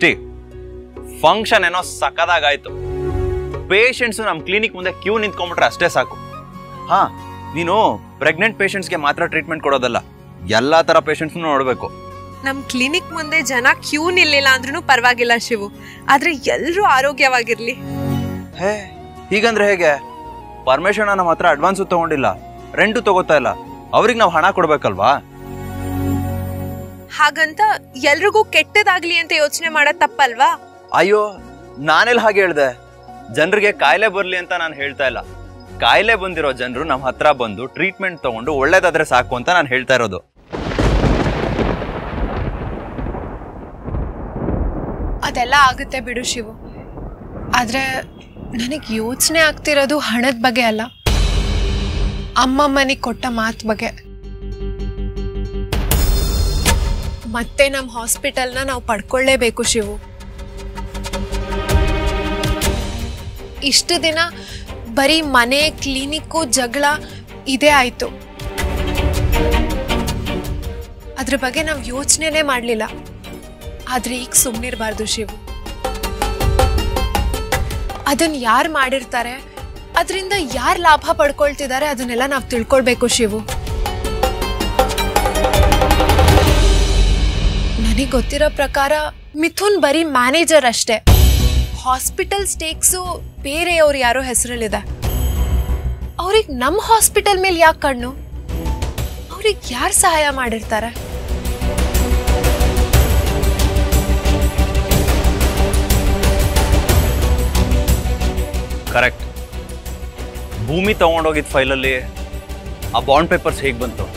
ಸೃಷ್ಟಿ ಫಂಕ್ಷನ್ ಏನೋ ಸಕ್ಕದಾಗಾಯ್ತು ಪೇಷಂಟ್ಸ್ ನಮ್ಮ ಕ್ಲಿನಿಕ್ ಮುಂದೆ ಕ್ಯೂ ನಿಂತ್ಕೊಂಡ್ಬಿಟ್ರೆ ಅಷ್ಟೇ ಸಾಕು ಹಾ ನೀನು ಪ್ರೆಗ್ನೆಂಟ್ ಪೇಷಂಟ್ಸ್ಗೆ ಮಾತ್ರ ಟ್ರೀಟ್ಮೆಂಟ್ ಕೊಡೋದಲ್ಲ ಎಲ್ಲಾ ತರ ಪೇಷಂಟ್ಸ್ ನೋಡ್ಬೇಕು ನಮ್ ಕ್ಲಿನಿಕ್ ಮುಂದೆ ಜನ ಕ್ಯೂ ನಿಲ್ಲಿಲ್ಲ ಅಂದ್ರೂ ಪರವಾಗಿಲ್ಲ ಶಿವು ಆದ್ರೆ ಎಲ್ರೂ ಆರೋಗ್ಯವಾಗಿರ್ಲಿ ಹೇ ಹೀಗಂದ್ರೆ ಹೇಗೆ ಪರ್ಮಿಷನ್ ನಮ್ಮ ಹತ್ರ ಅಡ್ವಾನ್ಸು ತಗೊಂಡಿಲ್ಲ ರೆಂಟು ತಗೋತಾ ಇಲ್ಲ ಅವ್ರಿಗೆ ನಾವು ಹಣ ಕೊಡ್ಬೇಕಲ್ವಾ ಹಾಗಂತ ಎಲ್ರಿಗೂ ಕೆಟ್ಟದಾಗ್ಲಿ ಅಂತ ಯೋಚನೆ ಮಾಡೋದ್ ತಪ್ಪಲ್ವಾ ಅಯ್ಯೋ ನಾನೆಲ್ಲ ಹಾಗೆ ಹೇಳ್ದೆ ಜನರಿಗೆ ಕಾಯಿಲೆ ಬರ್ಲಿ ಅಂತ ನಾನು ಹೇಳ್ತಾ ಇಲ್ಲ ಕಾಯಿಲೆ ಬಂದಿರೋ ಜನರು ನಮ್ಮ ಹತ್ರ ಬಂದು ಟ್ರೀಟ್ಮೆಂಟ್ ತಗೊಂಡು ಒಳ್ಳೇದಾದ್ರೆ ಸಾಕು ಅಂತ ನಾನು ಹೇಳ್ತಾ ಇರೋದು ಅದೆಲ್ಲ ಆಗುತ್ತೆ ಬಿಡು ಶಿವು ಆದರೆ ನನಗೆ ಯೋಚನೆ ಆಗ್ತಿರೋದು ಹಣದ ಬಗ್ಗೆ ಅಲ್ಲ ಅಮ್ಮಮ್ಮನಿಗೆ ಕೊಟ್ಟ ಮಾತು ಬಗ್ಗೆ ಮತ್ತೆ ನಮ್ಮ ಹಾಸ್ಪಿಟಲ್ನ ನಾವು ಪಡ್ಕೊಳ್ಳೇಬೇಕು ಶಿವು ಇಷ್ಟು ದಿನ ಬರೀ ಮನೆ ಕ್ಲಿನಿಕ್ಕು ಜಗಳ ಇದೇ ಆಯಿತು ಅದ್ರ ಬಗ್ಗೆ ನಾವು ಯೋಚನೆನೇ ಮಾಡಲಿಲ್ಲ ಆದ್ರೆ ಈಗ ಸುಮ್ಮನಿರಬಾರ್ದು ಶಿವು ಅದನ್ನ ಯಾರು ಮಾಡಿರ್ತಾರೆ ಅದರಿಂದ ಯಾರು ಲಾಭ ಪಡ್ಕೊಳ್ತಿದ್ದಾರೆ ಅದನ್ನೆಲ್ಲ ನಾವು ತಿಳ್ಕೊಳ್ಬೇಕು ಶಿವು ನನಗೆ ಗೊತ್ತಿರೋ ಪ್ರಕಾರ ಮಿಥುನ್ ಬರೀ ಮ್ಯಾನೇಜರ್ ಅಷ್ಟೇ ಹಾಸ್ಪಿಟಲ್ ಸ್ಟೇಕ್ಸು ಬೇರೆಯವ್ರು ಯಾರೋ ಹೆಸರಲ್ಲಿದೆ ಅವ್ರಿಗೆ ನಮ್ಮ ಹಾಸ್ಪಿಟಲ್ ಮೇಲೆ ಯಾಕೆ ಕಣ್ಣು ಅವ್ರಿಗೆ ಯಾರು ಸಹಾಯ ಮಾಡಿರ್ತಾರೆ ಕರೆಕ್ಟ್ ಭೂಮಿ ತಗೊಂಡೋಗಿದ್ದ ಫೈಲಲ್ಲಿ ಆ ಬಾಂಡ್ ಪೇಪರ್ಸ್ ಹೇಗೆ ಬಂತು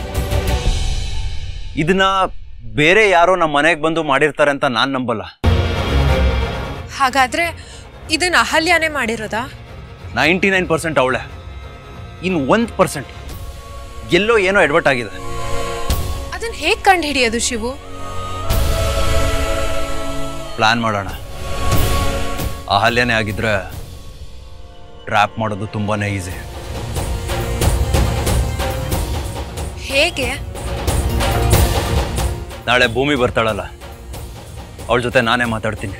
ಇದನ್ನ ಬೇರೆ ಯಾರೋ ನಮ್ಮ ಮನೆಗೆ ಬಂದು ಮಾಡಿರ್ತಾರೆ ಅಂತ ನಾನು ನಂಬಲ್ಲ ಹಾಗಾದ್ರೆ ಇದನ್ನ ಅಹಲ್ಯಾನೇ ಮಾಡಿರೋದಾ ನೈಂಟಿ ನೈನ್ ಪರ್ಸೆಂಟ್ ಅವಳೆ ಇನ್ನು ಒಂದು ಪರ್ಸೆಂಟ್ ಎಲ್ಲೋ ಏನೋ ಎಡ್ವರ್ಟ್ ಆಗಿದೆ ಅದನ್ನ ಹೇಗ್ ಕಂಡು ಹಿಡಿಯೋದು ಶಿವು ಪ್ಲಾನ್ ಮಾಡೋಣ ಅಹಲ್ಯನೇ ಆಗಿದ್ರೆ ಟ್ರ್ಯಾಪ್ ಮಾಡೋದು ತುಂಬಾನೇ ಈಸಿ ಹೇಗೆ ನಾಳೆ ಭೂಮಿ ಬರ್ತಾಳಲ್ಲ ಅವಳ ಜೊತೆ ನಾನೇ ಮಾತಾಡ್ತೀನಿ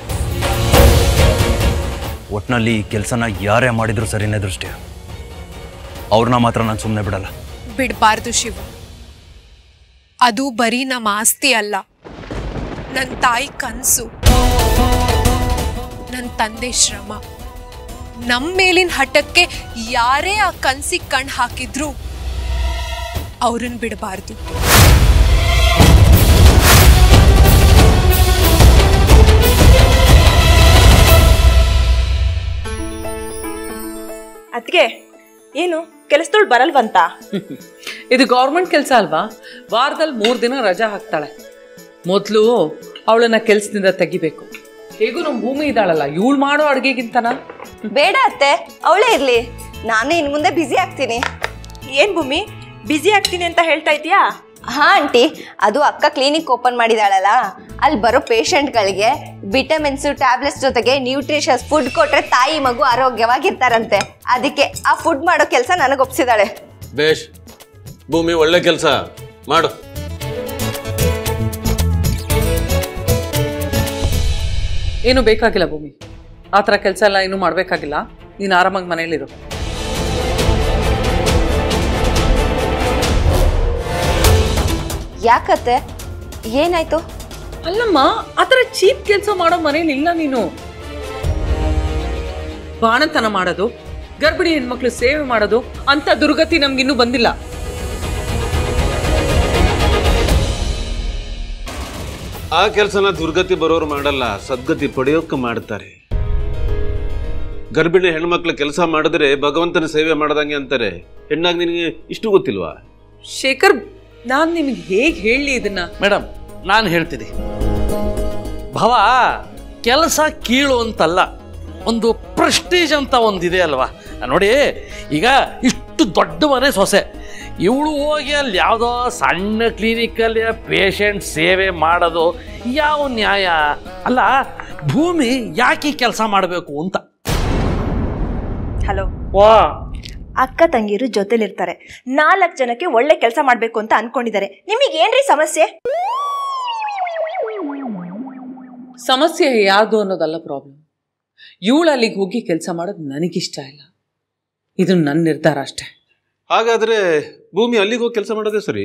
ಒಟ್ನಲ್ಲಿ ಈ ಕೆಲಸನ ಯಾರೇ ಮಾಡಿದ್ರು ಸರಿನೇ ದೃಷ್ಟಿ ಅವ್ರನ್ನ ಮಾತ್ರ ನಾನು ಸುಮ್ಮನೆ ಬಿಡಲ್ಲ ಬಿಡಬಾರ್ದು ಶಿವು ಅದು ಬರೀ ನಮ್ಮ ಆಸ್ತಿ ಅಲ್ಲ ನನ್ನ ತಾಯಿ ಕನಸು ನನ್ನ ತಂದೆ ಶ್ರಮ ನಮ್ಮ ಮೇಲಿನ ಹಠಕ್ಕೆ ಯಾರೇ ಆ ಕನ್ಸಿಗೆ ಕಣ್ಣು ಹಾಕಿದ್ರು ಅವ್ರನ್ನ ಬಿಡಬಾರ್ದು ಅದ್ಗೆ ಏನು ಕೆಲಸದೋಳು ಬರಲ್ವಂತ ಇದು ಗೌರ್ಮೆಂಟ್ ಕೆಲಸ ಅಲ್ವಾ ವಾರದಲ್ಲಿ ಮೂರು ದಿನ ರಜಾ ಹಾಕ್ತಾಳೆ ಮೊದಲು ಅವಳನ್ನ ಕೆಲಸದಿಂದ ತೆಗಿಬೇಕು ಹೇಗೂ ನಮ್ಮ ಭೂಮಿ ಇದ್ದಾಳಲ್ಲ ಇವಳು ಮಾಡೋ ಅಡುಗೆಗಿಂತನ ಬೇಡ ಅತ್ತೆ ಅವಳೇ ಇರ್ಲಿ ನಾನೇ ಇನ್ ಮುಂದೆ ಬ್ಯುಸಿ ಆಗ್ತೀನಿ ಏನ್ ಭೂಮಿ ಬ್ಯುಸಿ ಆಗ್ತೀನಿ ಅಂತ ಹೇಳ್ತಾ ಇದೀಯಾ ಹಾ ಆಂಟಿ ಅದು ಅಕ್ಕ ಕ್ಲಿನಿಕ್ ಓಪನ್ ಮಾಡಿದಾಳಲ್ಲ ಅಲ್ಲಿ ಬರೋ ಪೇಷಂಟ್ಗಳಿಗೆ ವಿಟಮಿನ್ಸು ಟ್ಯಾಬ್ಲೆಟ್ಸ್ ಜೊತೆಗೆ ನ್ಯೂಟ್ರಿಷಸ್ ಫುಡ್ ಕೊಟ್ರೆ ತಾಯಿ ಮಗು ಆರೋಗ್ಯವಾಗಿರ್ತಾರಂತೆ ಅದಕ್ಕೆ ಆ ಫುಡ್ ಮಾಡೋ ಕೆಲಸ ನನಗೆ ಒಪ್ಸಿದಾಳೆ ಬೇಷ್ ಭೂಮಿ ಒಳ್ಳೆ ಕೆಲಸ ಮಾಡು ಏನು ಬೇಕಾಗಿಲ್ಲ ಭೂಮಿ ಆ ಥರ ಕೆಲಸ ಎಲ್ಲ ಏನು ಮಾಡಬೇಕಾಗಿಲ್ಲ ನೀನು ಆರಾಮಾಗಿ ಮನೇಲಿರು ಯಾಕತ್ತೆ ಏನಾಯ್ತು ಅಲ್ಲಮ್ಮ ಆ ಥರ ಚೀಪ್ ಕೆಲಸ ಮಾಡೋ ಮನೇಲಿ ಇಲ್ಲ ನೀನು ಬಾಣತನ ಮಾಡೋದು ಗರ್ಭಿಣಿ ಹೆಣ್ಮಕ್ಳು ಸೇವೆ ಮಾಡೋದು ಅಂತ ದುರ್ಗತಿ ನಮ್ಗಿನ್ನೂ ಬಂದಿಲ್ಲ ಆ ಕೆಲಸನ ದುರ್ಗತಿ ಬರೋರು ಮಾಡಲ್ಲ ಸದ್ಗತಿ ಪಡೆಯೋಕೆ ಮಾಡ್ತಾರೆ ಗರ್ಭಿಣಿ ಹೆಣ್ಮಕ್ಳು ಕೆಲಸ ಮಾಡಿದ್ರೆ ಭಗವಂತನ ಸೇವೆ ಮಾಡ್ದಂಗೆ ಅಂತಾರೆ ಹೆಣ್ಣಾಗಿ ನಿನಗೆ ಇಷ್ಟು ಗೊತ್ತಿಲ್ವಾ ಶೇಖರ್ ನಾನು ನಿಮಗೆ ಹೇಗೆ ಹೇಳಿ ಇದನ್ನ ಮೇಡಮ್ ನಾನು ಹೇಳ್ತೀನಿ ಭವ ಕೆಲಸ ಕೀಳು ಅಂತಲ್ಲ ಒಂದು ಪ್ರೆಸ್ಟೀಜ್ ಅಂತ ಒಂದಿದೆ ಅಲ್ವಾ ನೋಡಿ ಈಗ ಇಷ್ಟು ದೊಡ್ಡ ಮನೆ ಸೊಸೆ ಇವಳು ಹೋಗಿ ಅಲ್ಲಿ ಯಾವುದೋ ಸಣ್ಣ ಕ್ಲಿನಿಕಲ್ಲಿ ಪೇಷಂಟ್ ಸೇವೆ ಮಾಡೋದು ಯಾವ ನ್ಯಾಯ ಅಲ್ಲ ಭೂಮಿ ಯಾಕೆ ಕೆಲಸ ಮಾಡಬೇಕು ಅಂತ ಹಲೋ ವಾ ಅಕ್ಕ ತಂಗಿರು ಜೊತೆಲಿರ್ತಾರೆ ನಾಲ್ಕು ಜನಕ್ಕೆ ಒಳ್ಳೆ ಕೆಲಸ ಮಾಡ್ಬೇಕು ಅಂತ ಅನ್ಕೊಂಡಿದ್ದಾರೆ ನಿಮಗೆ ಏನ್ರಿ ಸಮಸ್ಯೆ ಸಮಸ್ಯೆ ಯಾವುದು ಅನ್ನೋದಲ್ಲ ಪ್ರಾಬ್ಲಮ್ ಇವಳು ಅಲ್ಲಿಗೆ ಹೋಗಿ ಕೆಲಸ ಮಾಡೋದು ನನಗಿಷ್ಟ ಇಲ್ಲ ಇದು ನನ್ನ ನಿರ್ಧಾರ ಅಷ್ಟೇ ಹಾಗಾದ್ರೆ ಭೂಮಿ ಅಲ್ಲಿಗೆ ಹೋಗಿ ಕೆಲಸ ಮಾಡೋದೇ ಸರಿ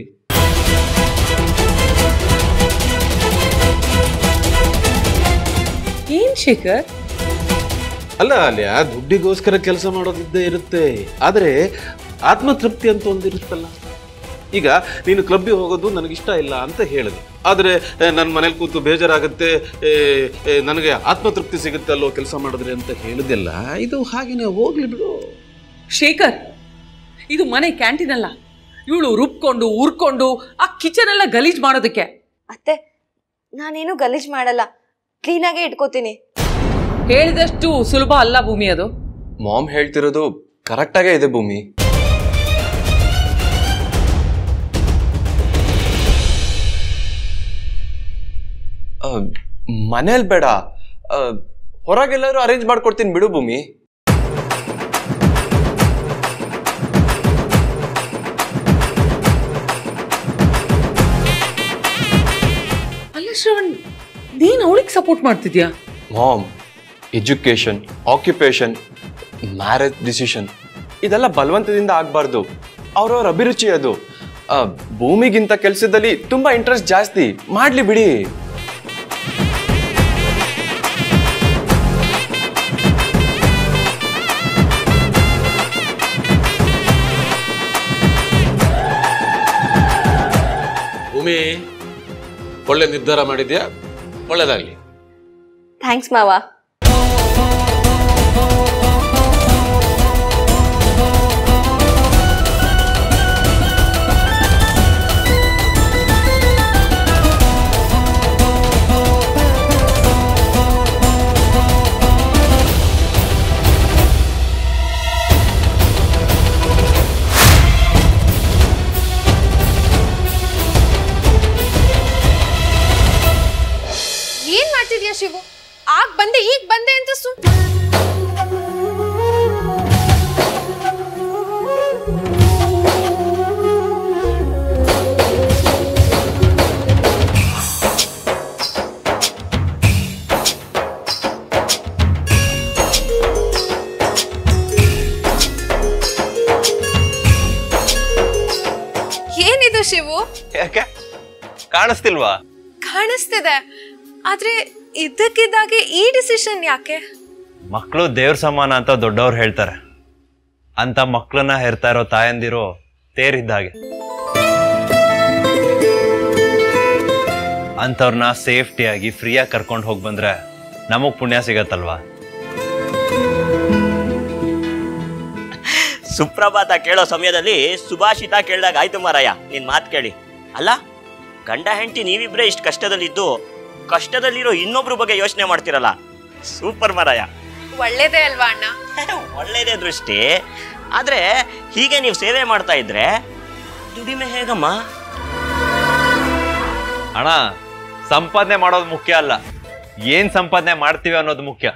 ಏನ್ ಶೇಖರ್ ಅಲ್ಲ ಅಲ್ಲಿ ಆ ದುಡ್ಡಿಗೋಸ್ಕರ ಕೆಲಸ ಮಾಡೋದಿದ್ದೇ ಇರುತ್ತೆ ಆದರೆ ಆತ್ಮತೃಪ್ತಿ ಅಂತ ಒಂದಿರುತ್ತಲ್ಲ ಈಗ ನೀನು ಕ್ಲಬ್ಬಿಗೆ ಹೋಗೋದು ನನಗಿಷ್ಟ ಇಲ್ಲ ಅಂತ ಹೇಳಿದೆ ಆದರೆ ನನ್ನ ಮನೇಲಿ ಕೂತು ಬೇಜಾರಾಗುತ್ತೆ ಏ, ಏ, ನನಗೆ ಆತ್ಮತೃಪ್ತಿ ಸಿಗುತ್ತೆ ಅಲ್ಲೋ ಕೆಲಸ ಮಾಡಿದ್ರೆ ಅಂತ ಹೇಳಿದೆಲ್ಲ ಇದು ಹಾಗೇನೆ ಹೋಗ್ಲಿ ಬಿಡು ಶೇಖರ್ ಇದು ಮನೆ ಕ್ಯಾಂಟೀನ್ ಅಲ್ಲ ಇವಳು ರುಬ್ಕೊಂಡು ಉರ್ಕೊಂಡು ಆ ಕಿಚನ್ ಎಲ್ಲ ಗಲೀಜ್ ಮಾಡೋದಕ್ಕೆ ಅತ್ತೆ ನಾನೇನು ಗಲೀಜ್ ಮಾಡಲ್ಲ ಕ್ಲೀನಾಗೇ ಇಟ್ಕೋತೀನಿ ಹೇಳಿದಷ್ಟು ಸುಲಭ ಅಲ್ಲ ಭೂಮಿ ಅದು ಮಾಮ್ ಹೇಳ್ತಿರೋದು ಕರೆಕ್ಟಾಗೇ ಇದೆ ಭೂಮಿ ಮನೇಲಿ ಬೇಡ ಆ, ಹೊರಗೆಲ್ಲರೂ ಅರೇಂಜ್ ಮಾಡ್ಕೊಡ್ತೀನಿ ಬಿಡು ಭೂಮಿ ಅಲ್ಲ ಶ್ರವಣ್ ನೀನ್ ಅವಳಿಗೆ ಸಪೋರ್ಟ್ ಮಾಡ್ತಿದ್ಯಾ mom education occupation marriage decision ಇದೆಲ್ಲ ಬಲವಂತದಿಂದ ಆಗಬಾರ್ದು ಅವ್ರವ್ರ ಅಭಿರುಚಿ ಅದು ಆ, ಭೂಮಿಗಿಂತ ಕೆಲಸದಲ್ಲಿ ತುಂಬಾ ಇಂಟ್ರೆಸ್ಟ್ ಜಾಸ್ತಿ ಮಾಡ್ಲಿ ಬಿಡಿ ಭೂಮಿ ಒಳ್ಳೆ ನಿರ್ಧಾರ ಮಾಡಿದ್ಯಾ ಒಳ್ಳೇದಾಗ್ಲಿ ಥ್ಯಾಂಕ್ಸ್ ಮಾವ ಏನ್ ಮಾಡ್ತಿದ್ಯಾ ಶಿವು ಆಗ್ ಬಂದೆ ಈಗ ಬಂದೆ ಅಂತ ಸುಮ್ ಏನಿದು ಶಿವು ಯಾಕೆ ಕಾಣಿಸ್ತಿಲ್ವಾ ಕಾಣಿಸ್ತಿದೆ ಆದ್ರೆ ಇದ್ದಕ್ಕಿದ್ದಾಗೆ ಈ ಡಿಸಿಷನ್ ಯಾಕೆ ಮಕ್ಕಳು ದೇವ್ರ ಸಮಾನ ಅಂತ ದೊಡ್ಡವ್ರು ಹೇಳ್ತಾರೆ ಅಂತ ಮಕ್ಕಳನ್ನ ಹೆರ್ತಾ ಇರೋ ತಾಯಂದಿರು ತೇರಿದ್ದಾಗೆ ಅಂಥವ್ರನ್ನ ಸೇಫ್ಟಿಯಾಗಿ ಫ್ರೀಯಾಗಿ ಕರ್ಕೊಂಡು ಹೋಗಿ ಬಂದ್ರೆ ನಮಗ್ ಪುಣ್ಯ ಸಿಗತ್ತಲ್ವಾ ಸುಪ್ರಭಾತ ಕೇಳೋ ಸಮಯದಲ್ಲಿ ಸುಭಾಷಿತ ಕೇಳಿದಾಗ ಆಯ್ತು ಮಾರಾಯ ನಿನ್ ಮಾತು ಕೇಳಿ ಅಲ್ಲ ಗಂಡ ಹೆಂಡತಿ ನೀವಿಬ್ರೇ ಇಷ್ಟು ಕಷ್ಟದಲ್ಲಿದ್ದು ಕಷ್ಟದಲ್ಲಿರೋ ಇನ್ನೊಬ್ರ ಬಗ್ಗೆ ಯೋಚನೆ ಮಾಡ್ತಿರಲ್ಲ ಸೂಪರ್ ಮಾರಾಯ ಒಳ್ಳೇದೇ ಅಲ್ವಾ ಅಣ್ಣ ಒಳ್ಳೇದೇ ದೃಷ್ಟಿ ಆದ್ರೆ ಹೀಗೆ ನೀವು ಸೇವೆ ಮಾಡ್ತಾ ಇದ್ರೆ ದುಡಿಮೆ ಹೇಗಮ್ಮ ಅಣ್ಣ ಸಂಪಾದನೆ ಮಾಡೋದು ಮುಖ್ಯ ಅಲ್ಲ ಏನ್ ಸಂಪಾದನೆ ಮಾಡ್ತೀವಿ ಅನ್ನೋದು ಮುಖ್ಯ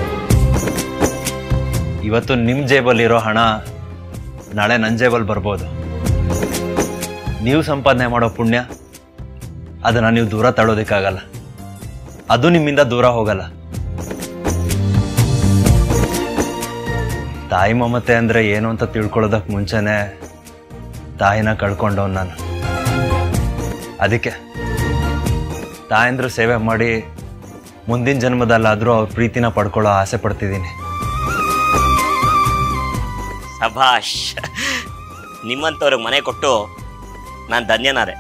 ಇವತ್ತು ನಿಮ್ ಜೇಬಲ್ಲಿರೋ ಹಣ ನಾಳೆ ನನ್ನ ಜೇಬಲ್ ಬರ್ಬೋದು ನೀವು ಸಂಪಾದನೆ ಮಾಡೋ ಪುಣ್ಯ ಅದನ್ನ ನೀವು ದೂರ ತಳ್ಳೋದಕ್ಕಾಗಲ್ಲ ಅದು ನಿಮ್ಮಿಂದ ದೂರ ಹೋಗಲ್ಲ ತಾಯಿ ಮಮತೆ ಅಂದ್ರೆ ಏನು ಅಂತ ತಿಳ್ಕೊಳ್ಳೋದಕ್ ಮುಂಚೆನೆ ತಾಯಿನ ಕಳ್ಕೊಂಡವ್ ನಾನು ಅದಕ್ಕೆ ತಾಯಂದ್ರ ಸೇವೆ ಮಾಡಿ ಮುಂದಿನ ಜನ್ಮದಲ್ಲಾದರೂ ಅವ್ರ ಪ್ರೀತಿನ ಪಡ್ಕೊಳ್ಳೋ ಆಸೆ ಪಡ್ತಿದ್ದೀನಿ ಸಭಾಷ್ ನಿಮ್ಮಂಥವ್ರಿಗೆ ಮನೆ ಕೊಟ್ಟು ನಾನು ಧನ್ಯನಾದೆ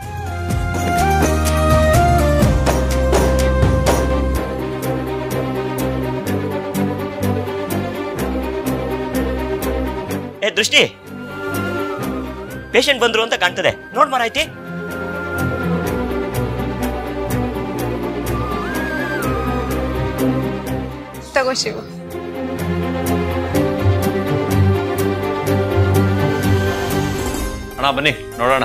ಏ ದೃಷ್ಟಿ ಪೇಷಂಟ್ ಬಂದ್ರು ಅಂತ ಕಾಣ್ತದೆ ನೋಡ್ ಮಾರಾಯ್ತಿ ತಗೋ ಶಿವು ಅಣ್ಣ ಬನ್ನಿ ನೋಡೋಣ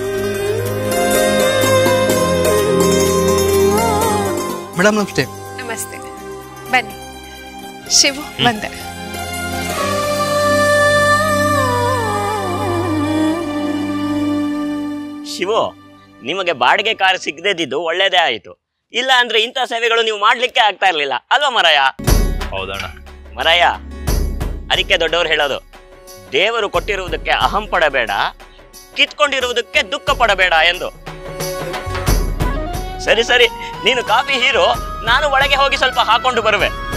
ಮೇಡಮ್ ನಮಸ್ತೆ ನಮಸ್ತೆ ಬನ್ನಿ ಶಿವು ಬಂದೆ ಶಿವು ನಿಮಗೆ ಬಾಡಿಗೆ ಕಾರ್ ಸಿಗದಿದ್ದು ಒಳ್ಳೇದೇ ಆಯಿತು ಇಲ್ಲ ಅಂದ್ರೆ ಇಂಥ ಸೇವೆಗಳು ನೀವು ಮಾಡ್ಲಿಕ್ಕೆ ಆಗ್ತಾ ಇರ್ಲಿಲ್ಲ ಅಲ್ವಾ ಮರಾಯ ಹೌದಣ್ಣ ಮರಾಯ ಅದಕ್ಕೆ ದೊಡ್ಡವರು ಹೇಳೋದು ದೇವರು ಕೊಟ್ಟಿರುವುದಕ್ಕೆ ಅಹಂ ಪಡಬೇಡ ಕಿತ್ಕೊಂಡಿರುವುದಕ್ಕೆ ದುಃಖ ಪಡಬೇಡ ಎಂದು ಸರಿ ಸರಿ ನೀನು ಕಾಫಿ ಹೀರೋ ನಾನು ಒಳಗೆ ಹೋಗಿ ಸ್ವಲ್ಪ ಹಾಕೊಂಡು ಬರುವೆ